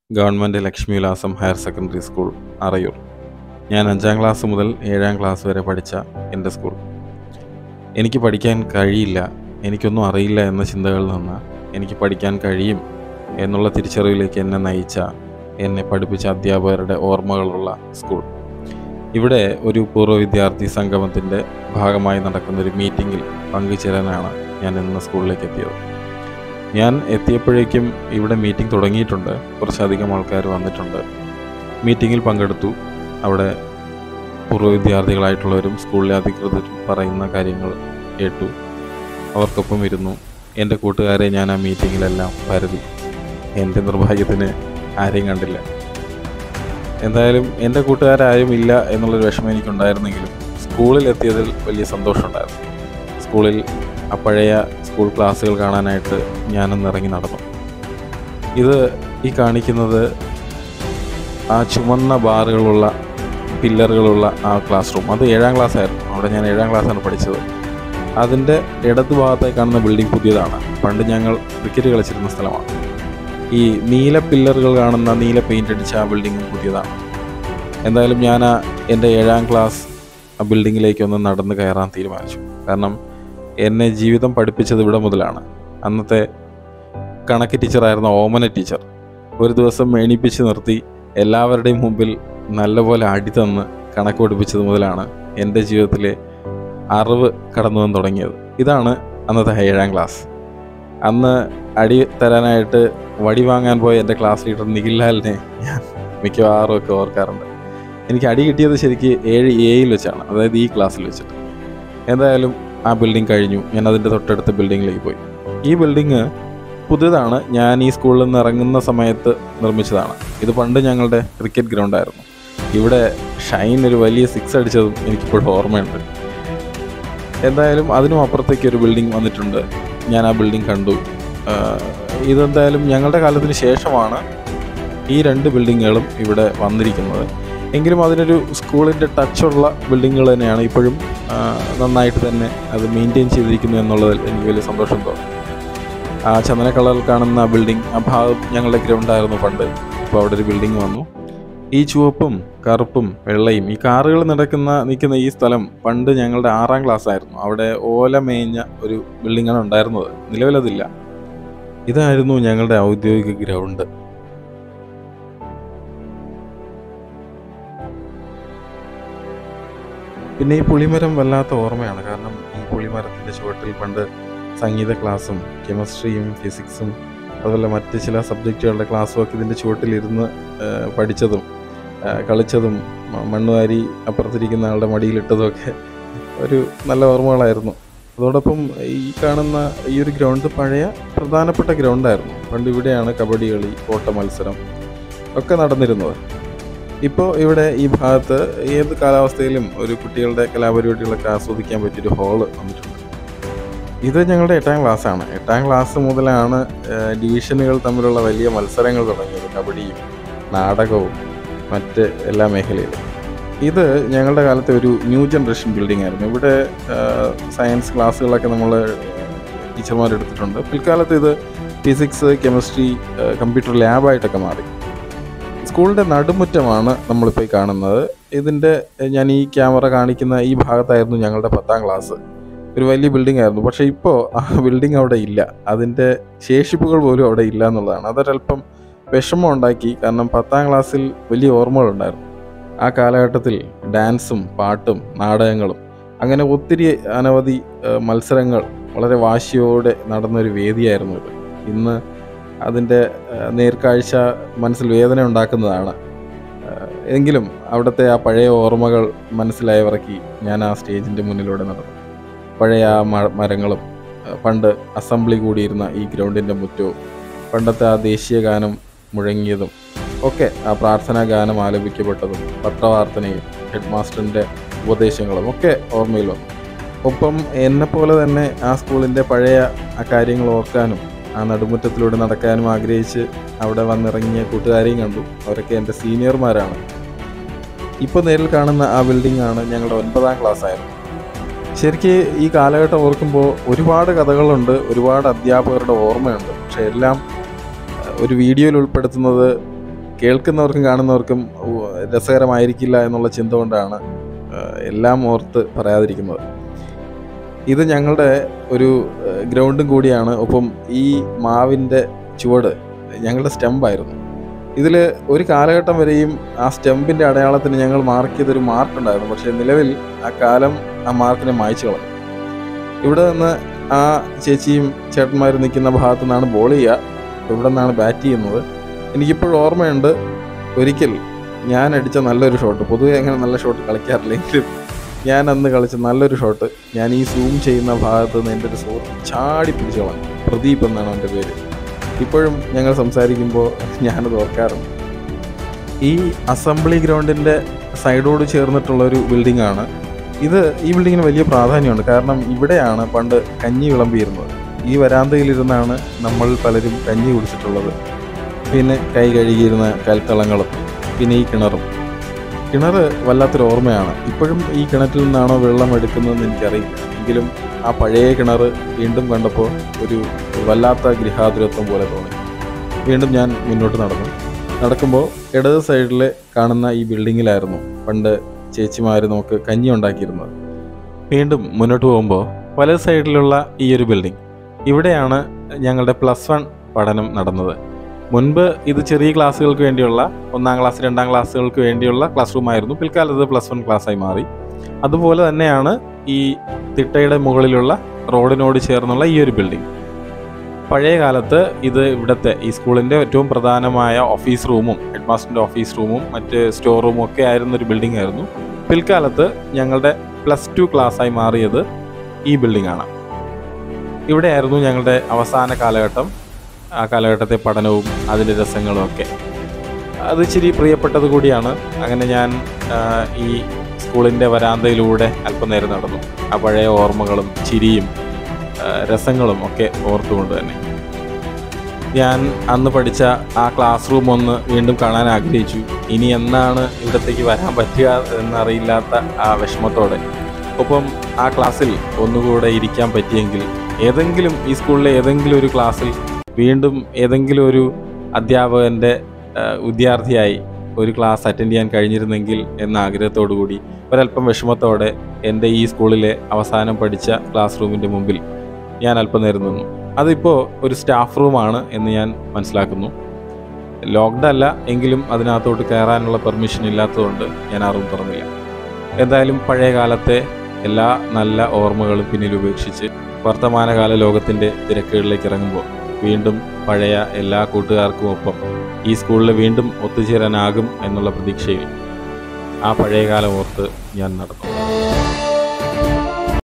government Lakshmi വിലാസം higher secondary school അറയൂർ ഞാൻ അഞ്ചാം ക്ലാസ് മുതൽ ഏഴാം ക്ലാസ് വരെ പഠിച്ച എൻ്റെ സ്കൂൾ എനിക്ക് പഠിക്കാൻ കഴിയില്ല എനിക്കൊന്നും അറിയില്ല എന്ന ചിന്തകളിൽ നിന്ന് എനിക്ക് പഠിക്കാൻ കഴിയും എന്നുള്ള തിരിച്ചറിവിലേക്ക് എന്നെ നയിച്ച എന്നെ പഠിപ്പിച്ച അധ്യാപകരുടെ ഓർമ്മകളുള്ള സ്കൂൾ ഇവിടെ ഒരു പൂർവ്വ വിദ്യാർത്ഥി സംഗമത്തിൻ്റെ ഭാഗമായി നടക്കുന്ന ഒരു മീറ്റിങ്ങിൽ പങ്കുചേരാനാണ് ഞാൻ ഇന്ന് സ്കൂളിലേക്ക് എത്തിയത് ഞാൻ എത്തിയപ്പോഴേക്കും ഇവിടെ മീറ്റിംഗ് തുടങ്ങിയിട്ടുണ്ട് കുറച്ചധികം ആൾക്കാർ വന്നിട്ടുണ്ട് മീറ്റിങ്ങിൽ പങ്കെടുത്തു അവിടെ പൂർവ്വ വിദ്യാർത്ഥികളായിട്ടുള്ളവരും സ്കൂളിലെ അധികൃതരും പറയുന്ന കാര്യങ്ങൾ കേട്ടു അവർക്കൊപ്പം ഇരുന്നു എൻ്റെ കൂട്ടുകാരെ ഞാൻ ആ മീറ്റിങ്ങിലെല്ലാം പരതി എൻ്റെ നിർഭാഗ്യത്തിന് ആരെയും കണ്ടില്ല എന്തായാലും എൻ്റെ കൂട്ടുകാരാരും ഇല്ല എന്നുള്ളൊരു വിഷമം എനിക്കുണ്ടായിരുന്നെങ്കിലും സ്കൂളിൽ എത്തിയതിൽ വലിയ സന്തോഷമുണ്ടായിരുന്നു സ്കൂളിൽ ആ പഴയ സ്കൂൾ ക്ലാസ്സുകൾ കാണാനായിട്ട് ഞാനൊന്ന് ഇറങ്ങി നടന്നു ഇത് ഈ കാണിക്കുന്നത് ആ ചുമന്ന ബാറുകളുള്ള പില്ലറുകളുള്ള ആ ക്ലാസ് റൂം അത് ഏഴാം ക്ലാസ് ആയിരുന്നു അവിടെ ഞാൻ ഏഴാം ക്ലാസ്സാണ് പഠിച്ചത് അതിൻ്റെ ഇടതു ഭാഗത്തായി കാണുന്ന ബിൽഡിംഗ് പുതിയതാണ് പണ്ട് ഞങ്ങൾ ക്രിക്കറ്റ് കളിച്ചിരുന്ന സ്ഥലമാണ് ഈ നീല പില്ലറുകൾ കാണുന്ന നീല പെയിൻ്റ് അടിച്ച ആ ബിൽഡിങ്ങും പുതിയതാണ് എന്തായാലും ഞാൻ ആ എൻ്റെ ഏഴാം ക്ലാസ് ആ ബിൽഡിങ്ങിലേക്ക് ഒന്ന് നടന്ന് കയറാൻ തീരുമാനിച്ചു കാരണം എന്നെ ജീവിതം പഠിപ്പിച്ചത് ഇവിടെ മുതലാണ് അന്നത്തെ കണക്ക് ടീച്ചറായിരുന്ന ഓമന ടീച്ചർ ഒരു ദിവസം മേണിപ്പിച്ച് നിർത്തി എല്ലാവരുടെയും മുമ്പിൽ നല്ലപോലെ അടി തന്ന് കണക്ക് പഠിപ്പിച്ചത് മുതലാണ് എൻ്റെ ജീവിതത്തിലെ അറിവ് കടന്നു വന്ന് തുടങ്ങിയത് ഇതാണ് അന്നത്തെ ഏഴാം ക്ലാസ് അന്ന് അടി തരാനായിട്ട് വടി വാങ്ങാൻ പോയ എൻ്റെ ക്ലാസ് ലീഡർ നിഖിൽലാലിനെ ഞാൻ മിക്കവാറും ഒക്കെ ഓർക്കാറുണ്ട് എനിക്ക് അടി കിട്ടിയത് ശരിക്ക് ഏഴ് എയിൽ വെച്ചാണ് അതായത് ഈ ക്ലാസ്സിൽ വെച്ചിട്ട് എന്തായാലും ആ ബിൽഡിംഗ് കഴിഞ്ഞു ഞാൻ അതിൻ്റെ തൊട്ടടുത്ത ബിൽഡിങ്ങിലേക്ക് പോയി ഈ ബിൽഡിങ് പുതിയതാണ് ഞാൻ ഈ സ്കൂളിൽ നിന്ന് ഇറങ്ങുന്ന സമയത്ത് നിർമ്മിച്ചതാണ് ഇത് പണ്ട് ഞങ്ങളുടെ ക്രിക്കറ്റ് ഗ്രൗണ്ടായിരുന്നു ഇവിടെ ഷൈൻ ഒരു വലിയ സിക്സ് അടിച്ചതും എനിക്കിപ്പോഴും ഓർമ്മയുണ്ട് എന്തായാലും അതിനും അപ്പുറത്തേക്ക് ഒരു ബിൽഡിംഗ് വന്നിട്ടുണ്ട് ഞാൻ ആ ബിൽഡിംഗ് കണ്ടു ആഹ് ഇതെന്തായാലും ഞങ്ങളുടെ കാലത്തിന് ശേഷമാണ് ഈ രണ്ട് ബിൽഡിങ്ങുകളും ഇവിടെ വന്നിരിക്കുന്നത് എങ്കിലും അതിനൊരു സ്കൂളിൻ്റെ ടച്ചുള്ള ബിൽഡിങ്ങുകൾ തന്നെയാണ് ഇപ്പോഴും ആഹ് നന്നായിട്ട് തന്നെ അത് മെയിൻറ്റെയിൻ ചെയ്തിരിക്കുന്നു എന്നുള്ളതിൽ എനിക്ക് വലിയ സന്തോഷം തോന്നി ആ ചന്ദന കളറിൽ കാണുന്ന ബിൽഡിംഗ് ആ ഭാഗം ഞങ്ങളുടെ ഗ്രൗണ്ടായിരുന്നു പണ്ട് ഇപ്പോൾ അവിടെ ഒരു ബിൽഡിംഗ് വന്നു ഈ ചുവപ്പും കറുപ്പും വെള്ളയും ഈ കാറുകൾ നടക്കുന്ന നിൽക്കുന്ന ഈ സ്ഥലം പണ്ട് ഞങ്ങളുടെ ആറാം ക്ലാസ് ആയിരുന്നു അവിടെ ഓല മേഞ്ഞ ഒരു ബിൽഡിങ്ങാണ് ഉണ്ടായിരുന്നത് നിലവിലതില്ല ഇതായിരുന്നു ഞങ്ങളുടെ ഔദ്യോഗിക ഗ്രൗണ്ട് പിന്നെ ഈ പുളിമരം വല്ലാത്ത ഓർമ്മയാണ് കാരണം ഈ പുളിമരത്തിൻ്റെ ചുവട്ടിൽ പണ്ട് സംഗീത ക്ലാസ്സും കെമിസ്ട്രിയും ഫിസിക്സും അതുപോലെ മറ്റ് ചില സബ്ജക്റ്റുകളുടെ ക്ലാസ്സും ഒക്കെ ഇതിൻ്റെ ചുവട്ടിലിരുന്ന് ഏഹ്, പഠിച്ചതും ഏഹ്, കളിച്ചതും മ- മണ്ണുവാരി അപ്പുറത്തിരിക്കുന്ന ആളുടെ മടിയിലിട്ടതും ഒക്കെ ഒരു നല്ല ഓർമ്മകളായിരുന്നു അതോടൊപ്പം ഈ കാണുന്ന ഈ ഒരു ഗ്രൗണ്ട് പഴയ പ്രധാനപ്പെട്ട ഗ്രൗണ്ടായിരുന്നു പണ്ട് ഇവിടെയാണ് കബഡി കളി ഓട്ട മത്സരം ഒക്കെ നടന്നിരുന്നത് ഇപ്പോൾ ഇവിടെ ഈ ഭാഗത്ത് ഏത് കാലാവസ്ഥയിലും ഒരു കുട്ടികളുടെ കലാപരിപാടികളൊക്കെ ആസ്വദിക്കാൻ പറ്റിയൊരു ഹാള് വന്നിട്ടുണ്ട് ഇത് ഞങ്ങളുടെ എട്ടാം ക്ലാസ്സാണ് എട്ടാം ക്ലാസ് മുതലാണ് ഏഹ്, ഡിവിഷനുകൾ തമ്മിലുള്ള വലിയ മത്സരങ്ങൾ തുടങ്ങിയത് കബഡിയും നാടകവും മറ്റ് എല്ലാ മേഖലയിലും ഇത് ഞങ്ങളുടെ കാലത്തെ ഒരു ന്യൂ ജനറേഷൻ ബിൽഡിംഗ് ആയിരുന്നു ഇവിടെ ഏഹ്, സയൻസ് ക്ലാസ്സുകളൊക്കെ നമ്മൾ ടീച്ചർമാർ എടുത്തിട്ടുണ്ട് പിൽക്കാലത്ത് ഇത് ഫിസിക്സ് കെമിസ്ട്രി ഏഹ്, കമ്പ്യൂട്ടർ ലാബായിട്ടൊക്കെ മാറി സ്കൂളിൻ്റെ നടുമുറ്റമാണ് നമ്മളിപ്പോൾ ഈ കാണുന്നത് ഇതിൻ്റെ ഏഹ്, ഞാൻ ഈ ക്യാമറ കാണിക്കുന്ന ഈ ഭാഗത്തായിരുന്നു ഞങ്ങളുടെ പത്താം ക്ലാസ് ഒരു വലിയ ബിൽഡിംഗ് ആയിരുന്നു പക്ഷേ ഇപ്പോൾ ആ ബിൽഡിംഗ് അവിടെ ഇല്ല അതിൻ്റെ ശേഷിപ്പുകൾ പോലും അവിടെ ഇല്ല എന്നുള്ളതാണ് അതൊരല്പം വിഷമം ഉണ്ടാക്കി കാരണം പത്താം ക്ലാസ്സിൽ വലിയ ഓർമ്മകളുണ്ടായിരുന്നു ആ കാലഘട്ടത്തിൽ ഡാൻസും പാട്ടും നാടകങ്ങളും അങ്ങനെ ഒത്തിരി അനവധി ഏഹ്, മത്സരങ്ങൾ വളരെ വാശിയോടെ നടന്നൊരു വേദിയായിരുന്നു ഇത് ഇന്ന് അതിൻ്റെ ഏഹ്, നേർക്കാഴ്ച മനസ്സിൽ വേദന ഉണ്ടാക്കുന്നതാണ് ഏഹ്, എങ്കിലും അവിടുത്തെ ആ പഴയ ഓർമ്മകൾ മനസ്സിലായവറക്കി ഞാൻ ആ സ്റ്റേജിൻ്റെ മുന്നിലൂടെ നടന്നു പഴയ ആ മ- മരങ്ങളും ഏഹ്, പണ്ട് അസംബ്ലി കൂടിയിരുന്ന ഈ ഗ്രൗണ്ടിൻ്റെ മുറ്റവും പണ്ടത്തെ ആ ദേശീയ ഗാനം മുഴങ്ങിയതും ഒക്കെ ആ പ്രാർത്ഥനാ ഗാനം ആലപിക്കപ്പെട്ടതും പത്രവാർത്തനയും ഹെഡ് മാസ്റ്ററിൻ്റെ ഉപദേശങ്ങളും ഒക്കെ ഓർമ്മയിൽ വന്നു ഒപ്പം എന്നെപ്പോലെ തന്നെ ആ സ്കൂളിൻ്റെ പഴയ ആ കാര്യങ്ങൾ ഓർക്കാനും ആ നടുമുറ്റത്തിലൂടെ നടക്കാനും ആഗ്രഹിച്ച് അവിടെ വന്നിറങ്ങിയ കൂട്ടുകാരെയും കണ്ടു അവരൊക്കെ എൻ്റെ സീനിയർമാരാണ് ഇപ്പോൾ നേരിൽ കാണുന്ന ആ ബിൽഡിംഗ് ആണ് ഞങ്ങളുടെ ഒൻപതാം ക്ലാസ് ആയിരുന്നു ശരിക്ക് ഈ കാലഘട്ടം ഓർക്കുമ്പോൾ ഒരുപാട് കഥകളുണ്ട് ഒരുപാട് അധ്യാപകരുടെ ഓർമ്മയുണ്ട് പക്ഷെ എല്ലാം അഹ്, ഒരു വീഡിയോയിൽ ഉൾപ്പെടുത്തുന്നത് കേൾക്കുന്നവർക്കും കാണുന്നവർക്കും ഉ- രസകരമായിരിക്കില്ല എന്നുള്ള ചിന്ത കൊണ്ടാണ് ആ, എല്ലാം ഓർത്ത് പറയാതിരിക്കുന്നത് ഇത് ഞങ്ങളുടെ ഒരു ആ, ഗ്രൗണ്ടും കൂടിയാണ് ഒപ്പം ഈ മാവിൻ്റെ ചുവട് ഞങ്ങളുടെ സ്റ്റെമ്പായിരുന്നു ഇതിൽ ഒരു കാലഘട്ടം വരെയും ആ സ്റ്റെമ്പിൻ്റെ അടയാളത്തിന് ഞങ്ങൾ മാർക്ക് ചെയ്തൊരു മാർക്ക് ഉണ്ടായിരുന്നു പക്ഷേ നിലവിൽ ആ കാലം ആ മാർക്കിനെ മായ്ച്ചു കളഞ്ഞു ഇവിടെ നിന്ന് ആ ചേച്ചിയും ചേട്ടന്മാരും നിൽക്കുന്ന ഭാഗത്തു നിന്നാണ് ബോൾ ചെയ്യുക ഇവിടെ നിന്നാണ് ബാറ്റ് ചെയ്യുന്നത് എനിക്കിപ്പോഴും ഓർമ്മയുണ്ട് ഒരിക്കൽ ഞാൻ അടിച്ച നല്ലൊരു ഷോട്ട് പൊതുവെ അങ്ങനെ നല്ല ഷോട്ട് കളിക്കാറില്ലെങ്കിലും ഞാൻ അന്ന് കളിച്ച നല്ലൊരു ഷോട്ട് ഞാൻ ഈ സൂം ചെയ്യുന്ന ഭാഗത്ത് നിന്ന് എൻ്റെ ഒരു സുഹൃത്ത് ചാടി പിടിച്ചു കളഞ്ഞു പ്രദീപ് എന്നാണ് അവൻ്റെ പേര് ഇപ്പോഴും ഞങ്ങൾ സംസാരിക്കുമ്പോൾ ഞാനത് ഓർക്കാറുണ്ട് ഈ അസംബ്ലി ഗ്രൗണ്ടിൻ്റെ സൈഡോട് ചേർന്നിട്ടുള്ള ഒരു ബിൽഡിംഗ് ആണ് ഇത് ഈ ബിൽഡിങ്ങിന് വലിയ പ്രാധാന്യമുണ്ട് കാരണം ഇവിടെയാണ് പണ്ട് കഞ്ഞി വിളമ്പിയിരുന്നത് ഈ വരാന്തയിലിരുന്നാണ് നമ്മൾ പലരും കഞ്ഞി കുടിച്ചിട്ടുള്ളത് പിന്നെ കൈ കഴുകിയിരുന്ന കൽത്തളങ്ങളും പിന്നെ ഈ കിണറും കിണർ വല്ലാത്തൊരു ഓർമ്മയാണ് ഇപ്പോഴും ഈ കിണറ്റിൽ നിന്നാണോ വെള്ളം എടുക്കുന്നതെന്ന് എനിക്കറിയില്ല എങ്കിലും ആ പഴയ കിണർ വീണ്ടും കണ്ടപ്പോൾ ഒരു വല്ലാത്ത ഗൃഹാതുരത്വം പോലെ തോന്നി വീണ്ടും ഞാൻ മുന്നോട്ട് നടന്നു നടക്കുമ്പോൾ ഇടത് സൈഡിൽ കാണുന്ന ഈ ബിൽഡിങ്ങിലായിരുന്നു പണ്ട് ചേച്ചിമാർ നമുക്ക് കഞ്ഞി ഉണ്ടാക്കിയിരുന്നത് വീണ്ടും മുന്നോട്ട് പോകുമ്പോൾ വലത് സൈഡിലുള്ള ഈ ഒരു ബിൽഡിംഗ് ഇവിടെയാണ് ഞങ്ങളുടെ പ്ലസ് വൺ പഠനം നടന്നത് മുൻപ് ഇത് ചെറിയ ക്ലാസ്സുകൾക്ക് വേണ്ടിയുള്ള ഒന്നാം ക്ലാസ് രണ്ടാം ക്ലാസ്സുകൾക്ക് വേണ്ടിയുള്ള ക്ലാസ് റൂം ആയിരുന്നു പിൽക്കാലത്ത് പ്ലസ് വൺ ക്ലാസ്സായി മാറി അതുപോലെ തന്നെയാണ് ഈ തിട്ടയുടെ മുകളിലുള്ള റോഡിനോട് ചേർന്നുള്ള ഈ ഒരു ബിൽഡിംഗ് പഴയ കാലത്ത് ഇത് ഇവിടുത്തെ ഈ സ്കൂളിൻ്റെ ഏറ്റവും പ്രധാനമായ ഓഫീസ് റൂമും ഹെഡ് മാസ്റ്ററിൻ്റെ ഓഫീസ് റൂമും മറ്റ് സ്റ്റോർ റൂമും ഒക്കെ ആയിരുന്ന ഒരു ബിൽഡിംഗ് ആയിരുന്നു പിൽക്കാലത്ത് ഞങ്ങളുടെ പ്ലസ് ടു ക്ലാസ്സായി മാറിയത് ഈ ബിൽഡിംഗ് ആണ് ഇവിടെയായിരുന്നു ഞങ്ങളുടെ അവസാന കാലഘട്ടം ആ കാലഘട്ടത്തെ പഠനവും അതിൻ്റെ രസങ്ങളും ഒക്കെ അത് ഇച്ചിരി പ്രിയപ്പെട്ടത് കൂടിയാണ് അങ്ങനെ ഞാൻ ആ, ഈ സ്കൂളിൻ്റെ വരാന്തയിലൂടെ അല്പനേരം നടന്നു ആ പഴയ ഓർമ്മകളും ചിരിയും ആ, രസങ്ങളും ഒക്കെ ഓർത്തുകൊണ്ട് തന്നെ ഞാൻ അന്ന് പഠിച്ച ആ ക്ലാസ് റൂം ഒന്ന് വീണ്ടും കാണാൻ ആഗ്രഹിച്ചു ഇനി എന്നാണ് ഇവിടത്തേക്ക് വരാൻ പറ്റുക എന്നറിയില്ലാത്ത ആ വിഷമത്തോടെ ഒപ്പം ആ ക്ലാസ്സിൽ ഒന്നുകൂടെ ഇരിക്കാൻ പറ്റിയെങ്കിൽ ഏതെങ്കിലും ഈ സ്കൂളിലെ ഏതെങ്കിലും ഒരു ക്ലാസ്സിൽ വീണ്ടും ഏതെങ്കിലും ഒരു അധ്യാപകൻ്റെ ആ, വിദ്യാർത്ഥിയായി ഒരു ക്ലാസ് അറ്റൻഡ് ചെയ്യാൻ കഴിഞ്ഞിരുന്നെങ്കിൽ എന്ന ആഗ്രഹത്തോടു കൂടി ഒരല്പം വിഷമത്തോടെ എൻ്റെ ഈ സ്കൂളിലെ അവസാനം പഠിച്ച ക്ലാസ് റൂമിൻ്റെ മുമ്പിൽ ഞാൻ അല്പനേരം നിന്നു അതിപ്പോൾ ഒരു സ്റ്റാഫ് റൂമാണ് എന്ന് ഞാൻ മനസ്സിലാക്കുന്നു ലോക്ക്ഡ് അല്ല എങ്കിലും അതിനകത്തോട്ട് കയറാനുള്ള പെർമിഷൻ ഇല്ലാത്തതുകൊണ്ട് ഞാൻ ആ റൂം തുറന്നില്ല എന്തായാലും പഴയ കാലത്തെ എല്ലാ നല്ല ഓർമ്മകളും പിന്നിൽ ഉപേക്ഷിച്ച് വർത്തമാനകാല ലോകത്തിൻ്റെ തിരക്കുകളിലേക്ക് ഇറങ്ങുമ്പോൾ വീണ്ടും പഴയ എല്ലാ കൂട്ടുകാർക്കും ഒപ്പം ഈ സ്കൂളിൽ വീണ്ടും ഒത്തുചേരാനാകും എന്നുള്ള പ്രതീക്ഷയിൽ ആ പഴയ കാലം ഓർത്ത് ഞാൻ നടന്നു